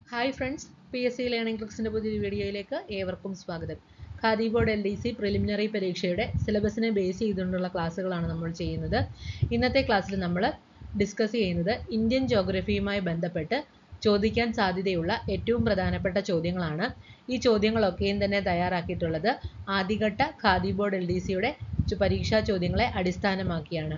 hi friends P S C learning ട്രിക്സിൻ്റെ പുതിയൊരു വീഡിയോയിലേക്ക് ഏവർക്കും സ്വാഗതം Khadi board L D C preliminary പരീക്ഷയുടെ സിലബസിനെ ബേസ് ചെയ്തുകൊണ്ടുള്ള ക്ലാസ്സുകളാണ് നമ്മൾ ചെയ്യുന്നത് ഇന്നത്തെ ക്ലാസ്സിൽ നമ്മൾ ഡിസ്കസ് ചെയ്യുന്നത് ഇന്ത്യൻ ജോഗ്രഫിയുമായി ബന്ധപ്പെട്ട് ചോദിക്കാൻ സാധ്യതയുള്ള ഏറ്റവും പ്രധാനപ്പെട്ട ചോദ്യങ്ങളാണ് ഈ ചോദ്യങ്ങളൊക്കെയും തന്നെ തയ്യാറാക്കിയിട്ടുള്ളത് ആദ്യഘട്ട ഖാദി ബോർഡ് എൽ ഡി സിയുടെ പരീക്ഷാ ചോദ്യങ്ങളെ അടിസ്ഥാനമാക്കിയാണ്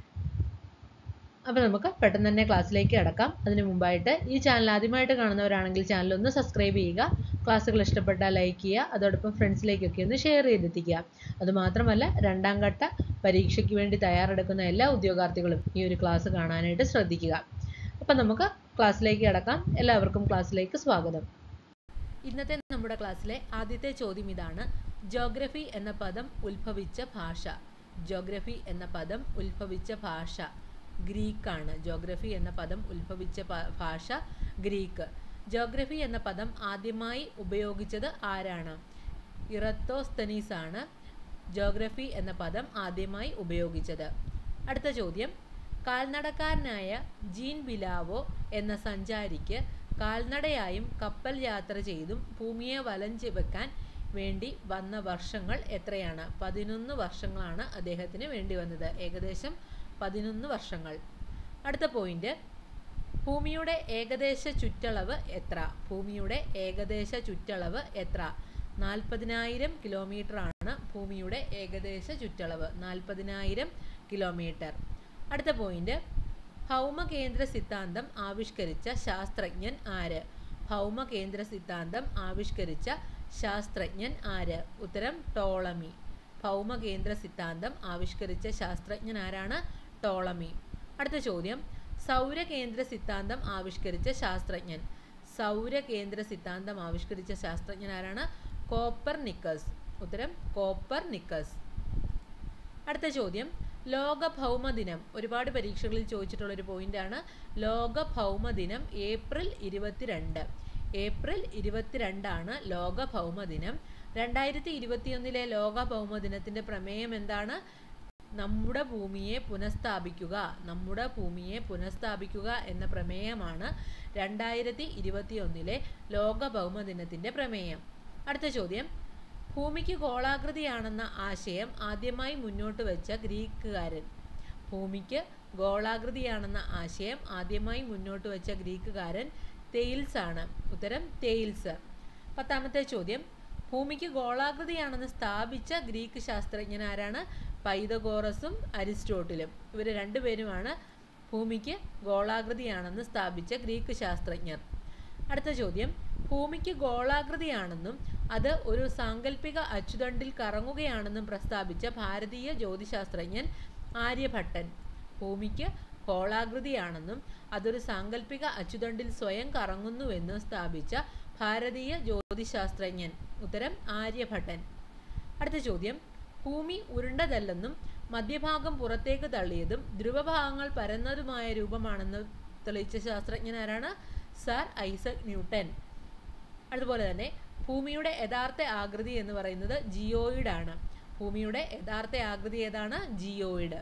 അപ്പോൾ നമുക്ക് പെട്ടെന്ന് തന്നെ ക്ലാസ്സിലേക്ക് കടക്കാം അതിനു മുമ്പായിട്ട് ഈ ചാനൽ ആദ്യമായിട്ട് കാണുന്നവരാണെങ്കിൽ ചാനൽ ഒന്ന് സബ്സ്ക്രൈബ് ചെയ്യുക ക്ലാസ്സുകൾ ഇഷ്ടപ്പെട്ടാൽ ലൈക്ക് ചെയ്യുക അതോടൊപ്പം ഫ്രണ്ട്സിലേക്കൊക്കെ ഒന്ന് ഷെയർ ചെയ്തെത്തിക്കുക അതുമാത്രമല്ല രണ്ടാം ഘട്ട പരീക്ഷയ്ക്ക് വേണ്ടി തയ്യാറെടുക്കുന്ന എല്ലാ ഉദ്യോഗാർത്ഥികളും ഈ ഒരു ക്ലാസ് കാണാനായിട്ട് ശ്രദ്ധിക്കുക അപ്പം നമുക്ക് ക്ലാസ്സിലേക്ക് കടക്കാം എല്ലാവർക്കും ക്ലാസ്സിലേക്ക് സ്വാഗതം ഇന്നത്തെ നമ്മുടെ ക്ലാസ്സിലെ ആദ്യത്തെ ചോദ്യം ഇതാണ് ജോഗ്രഫി എന്ന പദം ഉത്ഭവിച്ച ഭാഷ ജോഗ്രഫി എന്ന പദം ഉത്ഭവിച്ച ഭാഷ ഗ്രീക്കാണ് ജോഗ്രഫി എന്ന പദം ഉത്ഭവിച്ച ഭാഷ ഗ്രീക്ക് ജോഗ്രഫി എന്ന പദം ആദ്യമായി ഉപയോഗിച്ചത് ആരാണ് ഇറത്തോസ്തനീസ് ആണ് ജോഗ്രഫി എന്ന പദം ആദ്യമായി ഉപയോഗിച്ചത് അടുത്ത ചോദ്യം കാൽനടക്കാരനായ ജീൻ ബിലാവോ എന്ന സഞ്ചാരിക്ക് കാൽനടയായും കപ്പൽ യാത്ര ചെയ്തും ഭൂമിയെ വലഞ്ചു വെക്കാൻ വേണ്ടി വന്ന വർഷങ്ങൾ എത്രയാണ് പതിനൊന്ന് വർഷങ്ങളാണ് അദ്ദേഹത്തിന് വേണ്ടി വന്നത് ഏകദേശം പതിനൊന്ന് വർഷങ്ങൾ അടുത്ത പോയിന്റ് ഭൂമിയുടെ ഏകദേശ ചുറ്റളവ് എത്ര ഭൂമിയുടെ ഏകദേശ ചുറ്റളവ് എത്ര നാൽപ്പതിനായിരം കിലോമീറ്റർ ആണ് ഭൂമിയുടെ ഏകദേശ ചുറ്റളവ് നാൽപ്പതിനായിരം കിലോമീറ്റർ അടുത്ത പോയിന്റ് ഭൗമകേന്ദ്ര സിദ്ധാന്തം ആവിഷ്കരിച്ച ശാസ്ത്രജ്ഞൻ ആര് ഭൗമകേന്ദ്ര സിദ്ധാന്തം ആവിഷ്കരിച്ച ശാസ്ത്രജ്ഞൻ ആര് ഉത്തരം ടോളമി ഭൗമകേന്ദ്ര സിദ്ധാന്തം ആവിഷ്കരിച്ച ശാസ്ത്രജ്ഞൻ ആരാണ് ടോളമി അടുത്ത ചോദ്യം സൗരകേന്ദ്ര സിദ്ധാന്തം ആവിഷ്കരിച്ച ശാസ്ത്രജ്ഞൻ സൗരകേന്ദ്ര സിദ്ധാന്തം ആവിഷ്കരിച്ച ശാസ്ത്രജ്ഞൻ ആരാണ് കോപ്പർ നിക്കസ് ഉത്തരം കോപ്പർ നിക്കസ് അടുത്ത ചോദ്യം ലോക ഭൗമദിനം ഒരുപാട് പരീക്ഷകളിൽ ചോദിച്ചിട്ടുള്ള ഒരു പോയിന്റാണ് ലോക ഭൗമദിനം ഏപ്രിൽ ഇരുപത്തിരണ്ട് ഏപ്രിൽ ഇരുപത്തിരണ്ടാണ് ലോക ഭൗമദിനം രണ്ടായിരത്തി ഇരുപത്തിയൊന്നിലെ ലോക ഭൗമദിനത്തിന്റെ പ്രമേയം എന്താണ് നമ്മുടെ ഭൂമിയെ പുനഃസ്ഥാപിക്കുക നമ്മുടെ ഭൂമിയെ പുനഃസ്ഥാപിക്കുക എന്ന പ്രമേയമാണ് രണ്ടായിരത്തി ഇരുപത്തിയൊന്നിലെ ലോക ഭൗമദിനത്തിന്റെ പ്രമേയം അടുത്ത ചോദ്യം ഭൂമിക്ക് ഗോളാകൃതിയാണെന്ന ആശയം ആദ്യമായി മുന്നോട്ട് വെച്ച ഗ്രീക്കുകാരൻ ഭൂമിക്ക് ഗോളാകൃതിയാണെന്ന ആശയം ആദ്യമായി മുന്നോട്ട് വെച്ച ഗ്രീക്കുകാരൻ തെയിൽസ് ആണ് ഉത്തരം തെയിൽസ് പത്താമത്തെ ചോദ്യം ഭൂമിക്ക് ഗോളാകൃതിയാണെന്ന് സ്ഥാപിച്ച ഗ്രീക്ക് ശാസ്ത്രജ്ഞൻ ആരാണ് പൈതഗോറസും അരിസ്റ്റോട്ടിലും ഇവർ രണ്ടുപേരുമാണ് ഭൂമിക്ക് ഗോളാകൃതിയാണെന്ന് സ്ഥാപിച്ച ഗ്രീക്ക് ശാസ്ത്രജ്ഞർ അടുത്ത ചോദ്യം ഭൂമിക്ക് ഗോളാകൃതിയാണെന്നും അത് ഒരു സാങ്കല്പിക അച്ചുതണ്ടിൽ കറങ്ങുകയാണെന്നും പ്രസ്താവിച്ച ഭാരതീയ ജ്യോതിശാസ്ത്രജ്ഞൻ ആര്യഭട്ടൻ ഭൂമിക്ക് ഗോളാകൃതിയാണെന്നും അതൊരു സാങ്കല്പിക അച്ചുതണ്ടിൽ സ്വയം കറങ്ങുന്നുവെന്നും സ്ഥാപിച്ച ഭാരതീയ ജ്യോതിശാസ്ത്രജ്ഞൻ ഉത്തരം ആര്യഭട്ടൻ അടുത്ത ചോദ്യം ഭൂമി ഉരുണ്ടതല്ലെന്നും മധ്യഭാഗം പുറത്തേക്ക് തള്ളിയതും ധ്രുവഭാഗങ്ങൾ പരന്നതുമായ രൂപമാണെന്ന് തെളിയിച്ച ശാസ്ത്രജ്ഞൻ ആരാണ് സർ ഐസക് ന്യൂട്ടൻ അതുപോലെ തന്നെ ഭൂമിയുടെ യഥാർത്ഥ ആകൃതി എന്ന് പറയുന്നത് ജിയോയിഡ് ആണ് ഭൂമിയുടെ യഥാർത്ഥ ആകൃതി ഏതാണ് ജിയോയിഡ്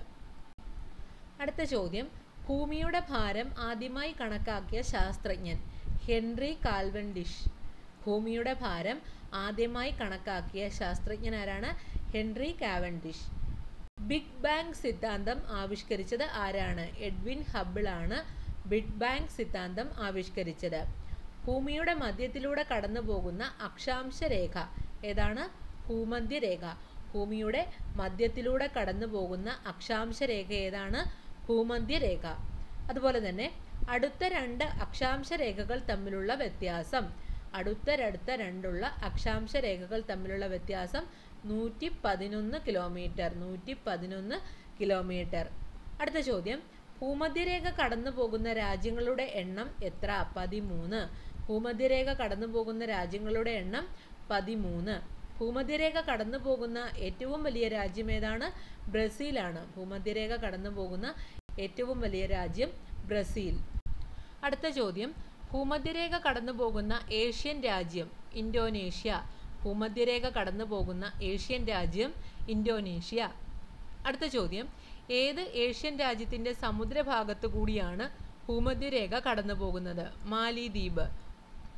അടുത്ത ചോദ്യം ഭൂമിയുടെ ഭാരം ആദ്യമായി കണക്കാക്കിയ ശാസ്ത്രജ്ഞൻ ഹെൻറി കാൽവൻഡിഷ് ഭൂമിയുടെ ഭാരം ആദ്യമായി കണക്കാക്കിയ ശാസ്ത്രജ്ഞൻ ആരാണ് ഹെൻറി കാവൻഡിഷ് ബിഗ് ബാങ് സിദ്ധാന്തം ആവിഷ്കരിച്ചത് ആരാണ് എഡ്വിൻ ഹബിൾ ആണ് ബിഗ് ബാങ് സിദ്ധാന്തം ആവിഷ്കരിച്ചത് ഭൂമിയുടെ മധ്യത്തിലൂടെ കടന്നു പോകുന്ന അക്ഷാംശ രേഖ ഏതാണ് ഭൂമധ്യരേഖ ഭൂമിയുടെ മധ്യത്തിലൂടെ കടന്നു പോകുന്ന അക്ഷാംശ രേഖ ഏതാണ് ഭൂമധ്യരേഖ അതുപോലെ തന്നെ അടുത്ത രണ്ട് അക്ഷാംശ രേഖകൾ തമ്മിലുള്ള വ്യത്യാസം അടുത്തരടുത്ത രണ്ടുള്ള അക്ഷാംശ രേഖകൾ തമ്മിലുള്ള വ്യത്യാസം നൂറ്റി പതിനൊന്ന് കിലോമീറ്റർ നൂറ്റി പതിനൊന്ന് കിലോമീറ്റർ അടുത്ത ചോദ്യം ഭൂമധ്യരേഖ കടന്നു പോകുന്ന രാജ്യങ്ങളുടെ എണ്ണം എത്ര പതിമൂന്ന് ഭൂമധ്യരേഖ കടന്നു പോകുന്ന രാജ്യങ്ങളുടെ എണ്ണം പതിമൂന്ന് ഭൂമധ്യരേഖ കടന്നു പോകുന്ന ഏറ്റവും വലിയ രാജ്യം ഏതാണ് ബ്രസീലാണ് ഭൂമധ്യരേഖ കടന്നു പോകുന്ന ഏറ്റവും വലിയ രാജ്യം ബ്രസീൽ അടുത്ത ചോദ്യം ഭൂമധ്യരേഖ കടന്നു പോകുന്ന ഏഷ്യൻ രാജ്യം ഇന്തോനേഷ്യ ഭൂമധ്യരേഖ കടന്നു പോകുന്ന ഏഷ്യൻ രാജ്യം ഇന്തോനേഷ്യ അടുത്ത ചോദ്യം ഏത് ഏഷ്യൻ രാജ്യത്തിൻ്റെ സമുദ്രഭാഗത്തു കൂടിയാണ് ഭൂമധ്യരേഖ കടന്നു പോകുന്നത് മാലിദ്വീപ്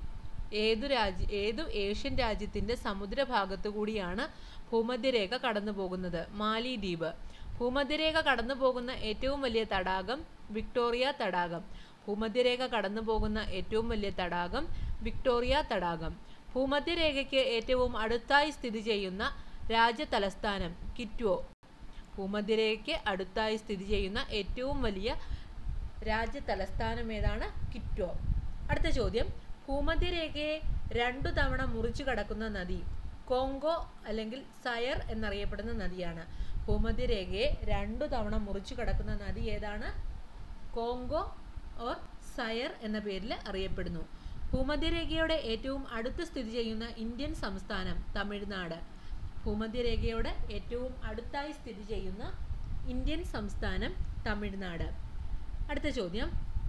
ഏതു രാജ്യ ഏതു ഏഷ്യൻ രാജ്യത്തിന്റെ സമുദ്രഭാഗത്തു കൂടിയാണ് ഭൂമധ്യരേഖ കടന്നു പോകുന്നത് മാലിദ്വീപ് ഭൂമധ്യരേഖ കടന്നു പോകുന്ന ഏറ്റവും വലിയ തടാകം വിക്ടോറിയ തടാകം ഭൂമധ്യരേഖ കടന്നു പോകുന്ന ഏറ്റവും വലിയ തടാകം വിക്ടോറിയ തടാകം ഭൂമധ്യരേഖയ്ക്ക് ഏറ്റവും അടുത്തായി സ്ഥിതി ചെയ്യുന്ന രാജ്യ തലസ്ഥാനം കിറ്റ്വോ ഭൂമധ്യരേഖയ്ക്ക് അടുത്തായി സ്ഥിതി ചെയ്യുന്ന ഏറ്റവും വലിയ രാജ്യ തലസ്ഥാനം ഏതാണ് കിറ്റ്വോ അടുത്ത ചോദ്യം ഭൂമധ്യരേഖയെ രണ്ടു തവണ മുറിച്ചു കടക്കുന്ന നദി കോങ്കോ അല്ലെങ്കിൽ സയർ എന്നറിയപ്പെടുന്ന നദിയാണ് ഭൂമധ്യരേഖയെ രണ്ടു തവണ മുറിച്ചു കടക്കുന്ന നദി ഏതാണ് കോങ്കോ ഓർ സയർ എന്ന പേരിൽ അറിയപ്പെടുന്നു ഭൂമധ്യരേഖയുടെ ഏറ്റവും അടുത്ത് സ്ഥിതി ചെയ്യുന്ന ഇന്ത്യൻ സംസ്ഥാനം തമിഴ്നാട് ഭൂമധ്യരേഖയുടെ ഏറ്റവും അടുത്തായി സ്ഥിതി ചെയ്യുന്ന ഇന്ത്യൻ സംസ്ഥാനം തമിഴ്നാട് അടുത്ത ചോദ്യം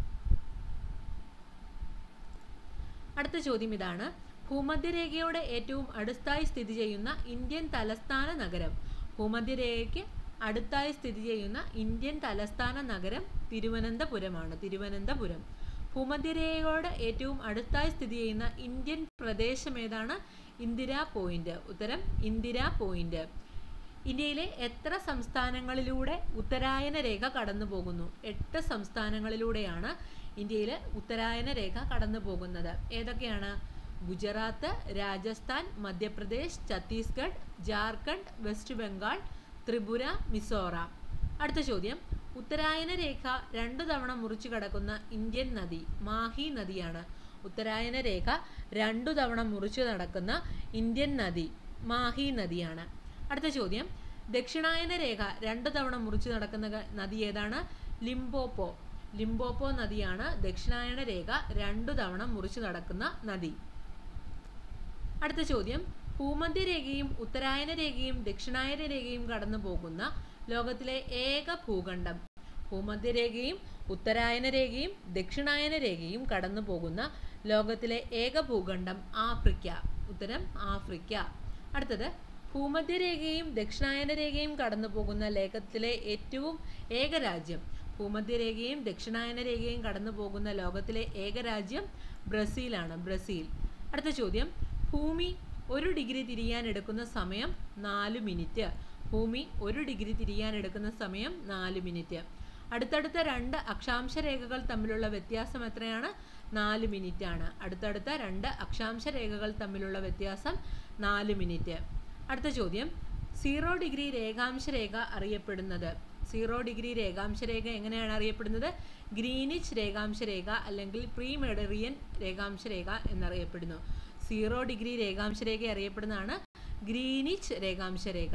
അടുത്ത ചോദ്യം ഇതാണ് ഭൂമധ്യരേഖയുടെ ഏറ്റവും അടുത്തായി സ്ഥിതി ചെയ്യുന്ന ഇന്ത്യൻ തലസ്ഥാന നഗരം ഭൂമധ്യരേഖയ്ക്ക് അടുത്തായി സ്ഥിതി ചെയ്യുന്ന ഇന്ത്യൻ തലസ്ഥാന നഗരം തിരുവനന്തപുരമാണ് തിരുവനന്തപുരം ഭൂമധ്യരേഖയോട് ഏറ്റവും അടുത്തായി സ്ഥിതി ചെയ്യുന്ന ഇന്ത്യൻ പ്രദേശം ഏതാണ് ഇന്ദിരാ പോയിന്റ് ഉത്തരം ഇന്ദിരാ പോയിന്റ് ഇന്ത്യയിലെ എത്ര സംസ്ഥാനങ്ങളിലൂടെ ഉത്തരായന രേഖ കടന്നു പോകുന്നു എട്ട് സംസ്ഥാനങ്ങളിലൂടെയാണ് ഇന്ത്യയിൽ ഉത്തരായന രേഖ കടന്നു പോകുന്നത് ഏതൊക്കെയാണ് ഗുജറാത്ത് രാജസ്ഥാൻ മധ്യപ്രദേശ് ഛത്തീസ്ഗഡ് ജാർഖണ്ഡ് വെസ്റ്റ് ബംഗാൾ ത്രിപുര മിസോറാം അടുത്ത ചോദ്യം ഉത്തരായന രേഖ രണ്ടു തവണ മുറിച്ചു കടക്കുന്ന ഇന്ത്യൻ നദി മാഹി നദിയാണ് ഉത്തരായന രേഖ രണ്ടു തവണ മുറിച്ചു നടക്കുന്ന ഇന്ത്യൻ നദി മാഹി നദിയാണ് അടുത്ത ചോദ്യം ദക്ഷിണായന രേഖ രണ്ടു തവണ മുറിച്ചു നടക്കുന്ന ക- നദി ഏതാണ് ലിംബോപ്പോ ലിംബോപ്പോ നദിയാണ് ദക്ഷിണായന രേഖ രണ്ടു തവണ മുറിച്ചു നടക്കുന്ന നദി അടുത്ത ചോദ്യം ഭൂമധ്യരേഖയും ഉത്തരായന രേഖയും ദക്ഷിണായന രേഖയും കടന്നു പോകുന്ന ലോകത്തിലെ ഏക ഭൂഖണ്ഡം ഭൂമധ്യരേഖയും ഉത്തരായന രേഖയും ദക്ഷിണായന രേഖയും കടന്നു പോകുന്ന ലോകത്തിലെ ഏക ഭൂഖണ്ഡം ആഫ്രിക്ക ഉത്തരം ആഫ്രിക്ക അടുത്തത് ഭൂമധ്യരേഖയും ദക്ഷിണായന രേഖയും കടന്നു പോകുന്ന ലോകത്തിലെ ഏറ്റവും ഏക രാജ്യം ഭൂമധ്യരേഖയും ദക്ഷിണായന രേഖയും കടന്നു പോകുന്ന ലോകത്തിലെ ഏക രാജ്യം ബ്രസീലാണ് ബ്രസീൽ അടുത്ത ചോദ്യം ഭൂമി ഒരു ഡിഗ്രി തിരിയാൻ എടുക്കുന്ന സമയം നാല് മിനിറ്റ് ഭൂമി ഒരു ഡിഗ്രി തിരിയാൻ എടുക്കുന്ന സമയം നാല് മിനിറ്റ് അടുത്തടുത്ത രണ്ട് അക്ഷാംശ രേഖകൾ തമ്മിലുള്ള വ്യത്യാസം എത്രയാണ് നാല് മിനിറ്റ് ആണ് അടുത്തടുത്ത രണ്ട് അക്ഷാംശ രേഖകൾ തമ്മിലുള്ള വ്യത്യാസം നാല് മിനിറ്റ് അടുത്ത ചോദ്യം സീറോ ഡിഗ്രി രേഖാംശ രേഖ അറിയപ്പെടുന്നത് സീറോ ഡിഗ്രി രേഖാംശ രേഖ എങ്ങനെയാണ് അറിയപ്പെടുന്നത് ഗ്രീനിച്ച് രേഖാംശ രേഖ അല്ലെങ്കിൽ പ്രീ മെഡറിയൻ രേഖാംശ രേഖ എന്നറിയപ്പെടുന്നു സീറോ ഡിഗ്രി രേഖാംശ രേഖ അറിയപ്പെടുന്നതാണ് ഗ്രീനിച്ച് രേഖാംശ രേഖ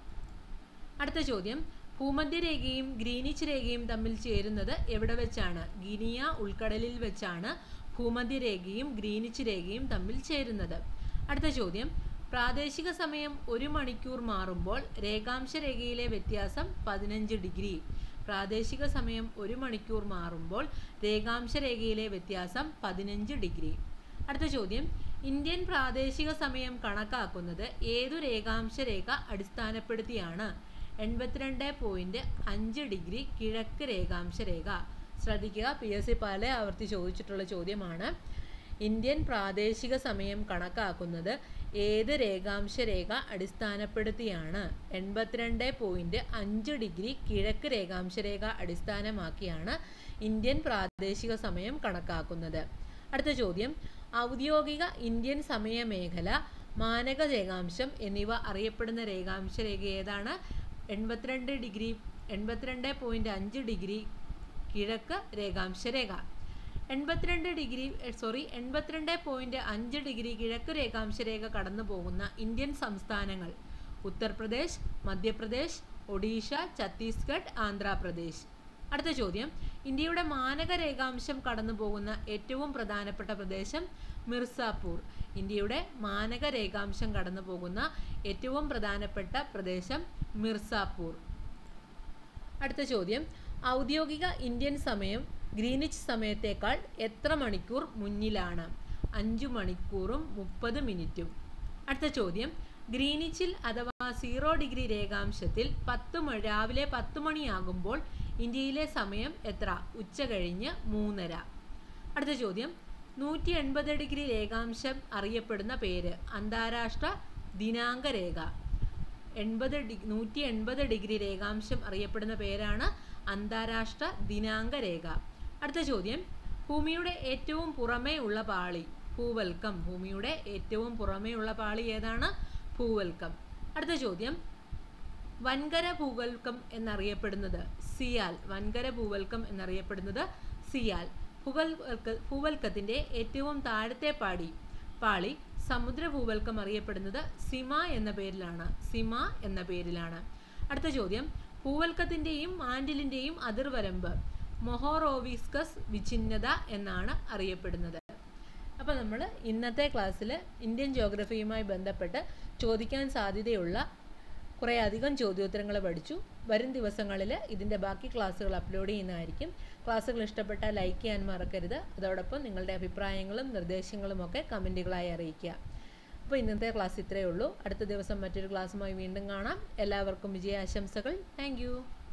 അടുത്ത ചോദ്യം ഭൂമധ്യരേഖയും ഗ്രീനിച്ച് രേഖയും തമ്മിൽ ചേരുന്നത് എവിടെ വെച്ചാണ് ഗിനിയ ഉൾക്കടലിൽ വെച്ചാണ് ഭൂമധ്യരേഖയും ഗ്രീനിച്ച് രേഖയും തമ്മിൽ ചേരുന്നത് അടുത്ത ചോദ്യം പ്രാദേശിക സമയം ഒരു മണിക്കൂർ മാറുമ്പോൾ രേഖാംശ രേഖയിലെ വ്യത്യാസം പതിനഞ്ച് ഡിഗ്രി പ്രാദേശിക സമയം ഒരു മണിക്കൂർ മാറുമ്പോൾ രേഖാംശ രേഖയിലെ വ്യത്യാസം പതിനഞ്ച് ഡിഗ്രി അടുത്ത ചോദ്യം ഇന്ത്യൻ പ്രാദേശിക സമയം കണക്കാക്കുന്നത് ഏതു രേഖാംശ രേഖ അടിസ്ഥാനപ്പെടുത്തിയാണ് എൺപത്തിരണ്ട് പോയിന്റ് അഞ്ച് ഡിഗ്രി കിഴക്ക് രേഖാംശ രേഖ ശ്രദ്ധിക്കുക പി എസ് സി പല ആവർത്തി ചോദിച്ചിട്ടുള്ള ചോദ്യമാണ് ഇന്ത്യൻ പ്രാദേശിക സമയം കണക്കാക്കുന്നത് ഏത് രേഖാംശ രേഖ അടിസ്ഥാനപ്പെടുത്തിയാണ് എൺപത്തിരണ്ട് പോയിന്റ് അഞ്ച് ഡിഗ്രി കിഴക്ക് രേഖാംശ രേഖ അടിസ്ഥാനമാക്കിയാണ് ഇന്ത്യൻ പ്രാദേശിക സമയം കണക്കാക്കുന്നത് അടുത്ത ചോദ്യം ഔദ്യോഗിക ഇന്ത്യൻ സമയ മേഖല മാനക രേഖാംശം എന്നിവ അറിയപ്പെടുന്ന രേഖാംശ രേഖ ഏതാണ് എൺപത്തിരണ്ട് ഡിഗ്രി എൺപത്തിരണ്ട് പോയിന്റ് അഞ്ച് ഡിഗ്രി കിഴക്ക് രേഖാംശ രേഖ എൺപത്തിരണ്ട് ഡിഗ്രി സോറി എൺപത്തിരണ്ട് പോയിന്റ് അഞ്ച് ഡിഗ്രി കിഴക്ക് രേഖാംശ രേഖ കടന്നു പോകുന്ന ഇന്ത്യൻ സംസ്ഥാനങ്ങൾ ഉത്തർപ്രദേശ് മധ്യപ്രദേശ് ഒഡീഷ ഛത്തീസ്ഗഡ് ആന്ധ്രാപ്രദേശ് അടുത്ത ചോദ്യം ഇന്ത്യയുടെ മാനക രേഖാംശം കടന്നു പോകുന്ന ഏറ്റവും പ്രധാനപ്പെട്ട പ്രദേശം മിർസാപൂർ ഇന്ത്യയുടെ മാനക രേഖാംശം കടന്നു പോകുന്ന ഏറ്റവും പ്രധാനപ്പെട്ട പ്രദേശം മിർസാപൂർ അടുത്ത ചോദ്യം ഔദ്യോഗിക ഇന്ത്യൻ സമയം ഗ്രീനിച്ച് സമയത്തേക്കാൾ എത്ര മണിക്കൂർ മുന്നിലാണ് അഞ്ചു മണിക്കൂറും മുപ്പത് മിനിറ്റും അടുത്ത ചോദ്യം ഗ്രീനിച്ചിൽ അഥവാ സീറോ ഡിഗ്രി രേഖാംശത്തിൽ പത്ത് മണി രാവിലെ പത്ത് മണിയാകുമ്പോൾ ഇന്ത്യയിലെ സമയം എത്ര ഉച്ച കഴിഞ്ഞ് മൂന്നര അടുത്ത ചോദ്യം നൂറ്റി എൺപത് ഡിഗ്രി രേഖാംശം അറിയപ്പെടുന്ന പേര് അന്താരാഷ്ട്ര ദിനാങ്ക രേഖ എൺപത് ഡി നൂറ്റി എൺപത് ഡിഗ്രി രേഖാംശം അറിയപ്പെടുന്ന പേരാണ് അന്താരാഷ്ട്ര ദിനാങ്ക രേഖ അടുത്ത ചോദ്യം ഭൂമിയുടെ ഏറ്റവും പുറമേ ഉള്ള പാളി ഭൂവൽക്കം ഭൂമിയുടെ ഏറ്റവും പുറമേ ഉള്ള പാളി ഏതാണ് ഭൂവൽക്കം അടുത്ത ചോദ്യം വൻകര ഭൂവൽക്കം എന്നറിയപ്പെടുന്നത് സിയാൽ വൻകര ഭൂവൽക്കം എന്നറിയപ്പെടുന്നത് സിയാൽ ഭൂവൽക്ക ഭൂവൽക്കത്തിൻ്റെ ഏറ്റവും താഴത്തെ പാടി പാളി സമുദ്ര ഭൂവൽക്കം അറിയപ്പെടുന്നത് സിമ എന്ന പേരിലാണ് സിമ എന്ന പേരിലാണ് അടുത്ത ചോദ്യം ഭൂവൽക്കത്തിൻ്റെയും മാൻഡിലിൻ്റെയും അതിർവരമ്പ് മൊഹോറോവിസ്കസ് വിഛിന്നത എന്നാണ് അറിയപ്പെടുന്നത് അപ്പോൾ നമ്മൾ ഇന്നത്തെ ക്ലാസ്സിൽ ഇന്ത്യൻ ജോഗ്രഫിയുമായി ബന്ധപ്പെട്ട് ചോദിക്കാൻ സാധ്യതയുള്ള കുറേ അധികം ചോദ്യോത്തരങ്ങൾ പഠിച്ചു വരും ദിവസങ്ങളിൽ ഇതിൻ്റെ ബാക്കി ക്ലാസ്സുകൾ അപ്ലോഡ് ചെയ്യുന്നതായിരിക്കും ക്ലാസ്സുകൾ ഇഷ്ടപ്പെട്ടാൽ ലൈക്ക് ചെയ്യാൻ മറക്കരുത് അതോടൊപ്പം നിങ്ങളുടെ അഭിപ്രായങ്ങളും നിർദ്ദേശങ്ങളും ഒക്കെ കമൻറ്റുകളായി അറിയിക്കുക അപ്പോൾ ഇന്നത്തെ ക്ലാസ് ഇത്രയേ ഉള്ളൂ അടുത്ത ദിവസം മറ്റൊരു ക്ലാസ്സുമായി വീണ്ടും കാണാം എല്ലാവർക്കും വിജയാശംസകൾ താങ്ക്